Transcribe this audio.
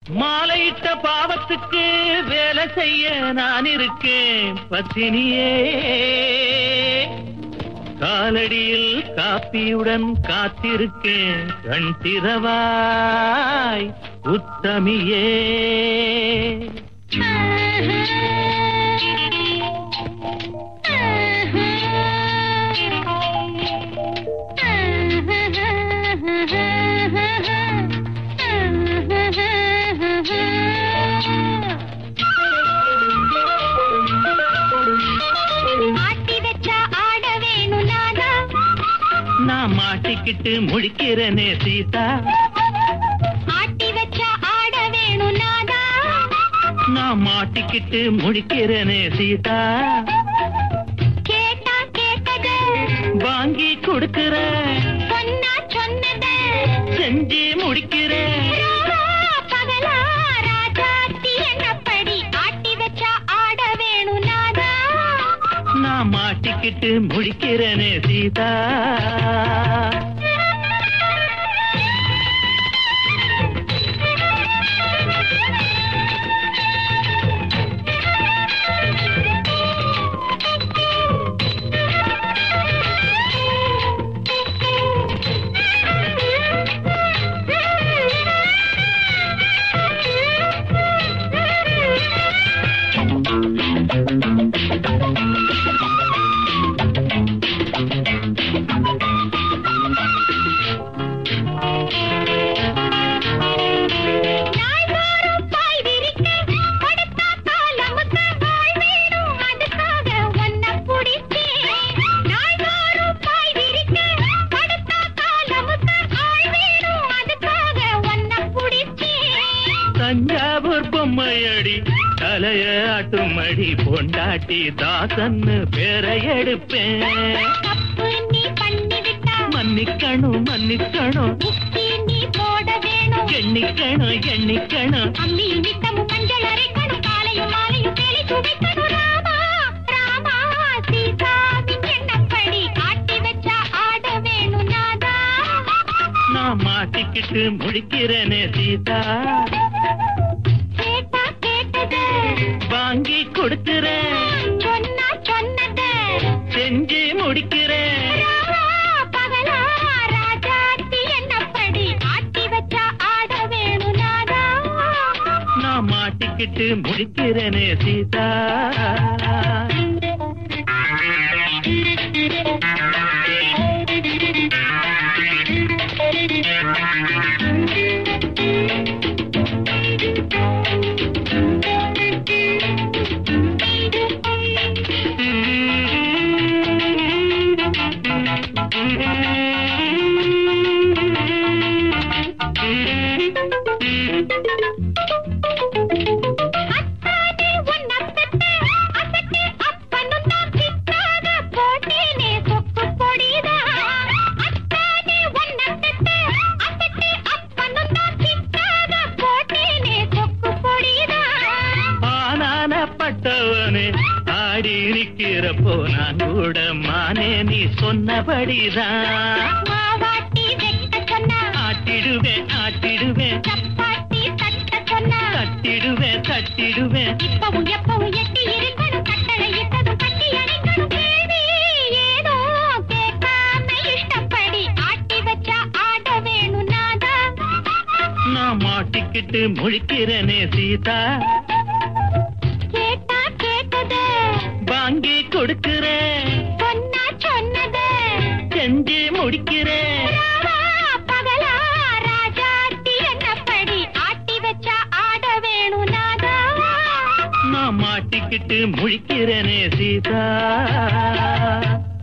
மாலையிட்ட பாவத்துக்கு வேலை செய்ய நான் இருக்கேன் பத்தினியே காலடியில் காப்பியுடன் காத்திருக்கேன் கண் திறவாய் உத்தமியே ஆட்டி வச்சா ஆட வேணும் நானா நான் மாட்டிக்கிட்டு முழிக்கிறேனே சீதா ஆட்டி வச்சா ஆட வேணும் நானா நான் மாட்டிக்கிட்டு முழிக்கிறேனே சீதா கேட்டா கேட்டது வாங்கி கொடுக்கிற சொன்னா சொன்னது செஞ்சு முடிக்கிறேன் ராவா பகலா ராஜாத்தி என்னப்படி ஆட்டி வச்சா ஆட வேணும் நானா நான் மாட்டிக்கிட்டு முழிக்கிறேனே சீதா நாள்தோறும் பாய் விரிக்க, படுத்தா காலமுக்க வாழ் வேணும், அதுக்காக உன்னை பிடிச்சேன். நாள்தோறும் பாய் விரிக்க, படுத்தா காலமுக்க வாழ் வேணும், அதுக்காக உன்னை பிடிச்சேன். தஞ்சாவூர் பொம்மையடி தலைய ஆட்டுமடி பொண்டாட்டி தாசன்னு பேரை எடுப்பேன் தப்பு நீ பண்ணிவிட்டா, மன்னிக்கணும் மன்னிக்கணும் புத்தி நீ போட வேணும். எண்ணிக்கணும் எண்ணிக்கணும் அம்மி நித்தமும் மஞ்சள் அரைக்கணும், காலையும் மாலையும் தேளி துவைக்கணும். ராமா, ராமா, சீதாவின் எண்ணப்படி ஆட்டி வச்சா ஆட வேணும் நாதா நான் மாட்டிக்கிட்டு முழிக்கிறேனே சீதா கேட்டா கேட்டது வாங்கி கொடுக்கிறேன் சொன்னா சொன்னது செஞ்சு முடிக்கிறேன் ராவா பகலா ராஜாத்தி என்னப்படி ஆட்டி வச்சா ஆட வேணும் நாதா நான் மாட்டிக்கிட்டு முடிக்கிறேனே சீதா அத்தானே உன்னை பெத்த அசட்டு அப்பனும் தான் சித்தாக போட்டேனே சொக்கு பொடிதா அத்தானே உன்னை பெத்த அசட்டு அப்பனும் தான் சித்தாக போட்டேனே சொக்கு பொடிதா ஆனானப்பட்டவனே ஆடி இருக்கிறப்போ நான் கூட மானே நீ சொன்னபடிதான் மாவாட்டி வெட்ட சொன்னா ஆட்டிடுவேன் ஆட்டிடுவேன் சப்பாத்தி தட்ட சொன்னா தட்டிடுவேன் தட்டிடுவேன் இப்பவும் எப்பவும் எட்டி இருக்கணும் கட்டளை இட்டதும் கட்டி அணைக்கணும் கேள்வி ஏதோ கேட்காம இஷ்டப்படி ஆட்டி வச்சா ஆட வேணும் நாதா நான் மாட்டிக்கிட்டு முழிக்கிறேனே சீதா கேட்டா கேட்டது வாங்கி கொடுக்கிறேன் சொன்னா சொன்னது செஞ்சு முடிக்கிறேன் ராவா பகலா ராஜாத்தி என்னப்படி ஆட்டி வச்சா ஆட வேணும் நாதா நான் மாட்டிக்கிட்டு முழிக்கிறேனே சீதா